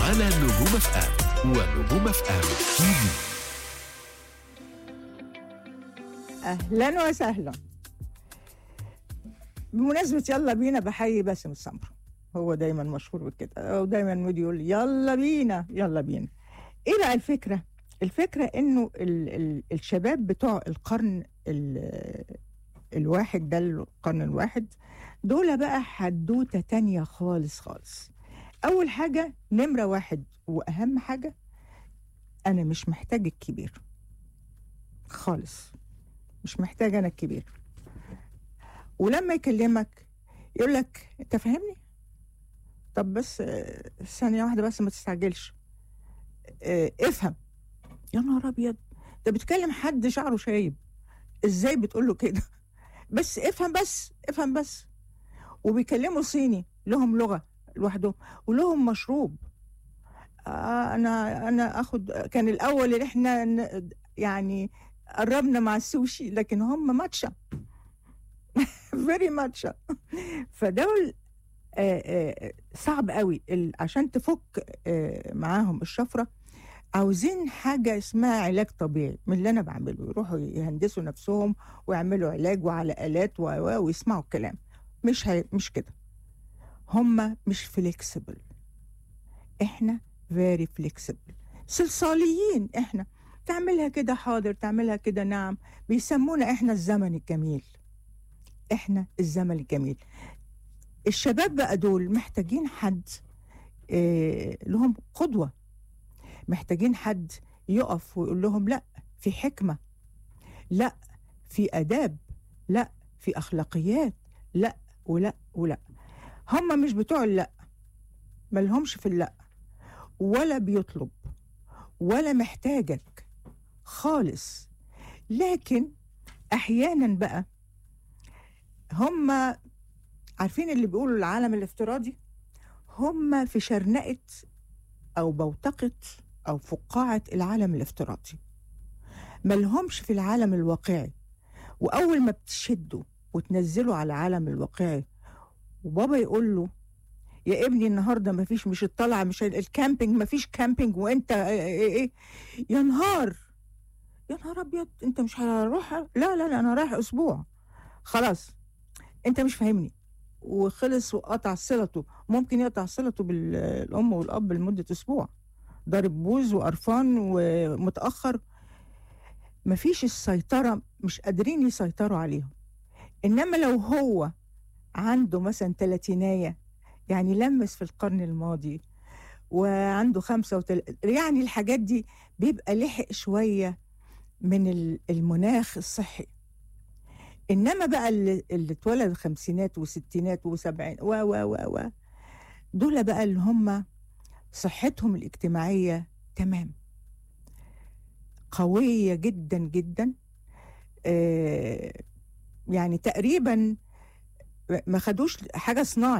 على نجوم اف ام ونجوم اف ام تي في اهلا وسهلا بمناسبة يلا بينا بحيي باسم السمر هو دايما مشهور بكده ودايما مودي يقول يلا بينا يلا بينا ايه بقى الفكرة الفكرة انه ال ال الشباب بتوع القرن ال الواحد ده القرن الواحد دول بقى حدوتة تانية خالص خالص اول حاجة نمرة واحد واهم حاجة انا مش محتاج الكبير خالص مش محتاج انا الكبير ولما يكلمك يقول لك انت فاهمني طب بس آه، ثانيه واحده بس ما تستعجلش آه، افهم يا نهار ابيض ده بتكلم حد شعره شايب ازاي بتقول له كده بس افهم بس افهم بس وبيكلموا صيني لهم لغه لوحدهم ولهم مشروب آه انا انا اخد كان الاول اللي احنا ن- يعني قربنا مع السوشي لكن هم ماتشا فيري ماتشا فدول آه، آه، صعب قوي ال- عشان تفك آه، معاهم الشفره عاوزين حاجه اسمها علاج طبيعي من اللي انا بعمله يروحوا يهندسوا نفسهم ويعملوا علاج وعلى الات و- و- ويسمعوا الكلام مش هي مش كده هم مش فليكسبل احنا فيري فليكسبل صلصاليين احنا تعملها كده حاضر تعملها كده نعم بيسمونا احنا الزمن الجميل احنا الزمن الجميل الشباب بقى دول محتاجين حد اه لهم قدوة محتاجين حد يقف ويقول لهم لا في حكمة لا في آداب لا في أخلاقيات لا ولا ولا هم مش بتوع اللا ملهمش في اللا ولا بيطلب ولا محتاجك خالص لكن احيانا بقى هم عارفين اللي بيقولوا العالم الافتراضي هم في شرنقة أو بوتقة أو فقاعة العالم الافتراضي ملهمش في العالم الواقعي وأول ما بتشدوا وتنزلوا على العالم الواقعي وبابا يقول له يا ابني النهارده مفيش مش الطلعه مش ال- الكامبينج مفيش كامبينج وانت ايه ايه ايه يا نهار يا نهار ابيض انت مش هروح لا لا لا انا رايح اسبوع خلاص انت مش فاهمني وخلص وقطع صلته ممكن يقطع صلته بالام والاب لمده اسبوع ضارب بوز وقرفان ومتاخر مفيش السيطره مش قادرين يسيطروا عليهم انما لو هو عنده مثلا تلاتينايه يعني لمس في القرن الماضي وعنده خمسة وتل... يعني الحاجات دي بيبقى لحق شوية من ال- المناخ الصحي إنما بقى اللي, اللي اتولد خمسينات وستينات وسبعين و و و و دول بقى اللي هم صحتهم الاجتماعية تمام قوية جدا جدا آه يعني تقريبا ما خدوش حاجة صناعي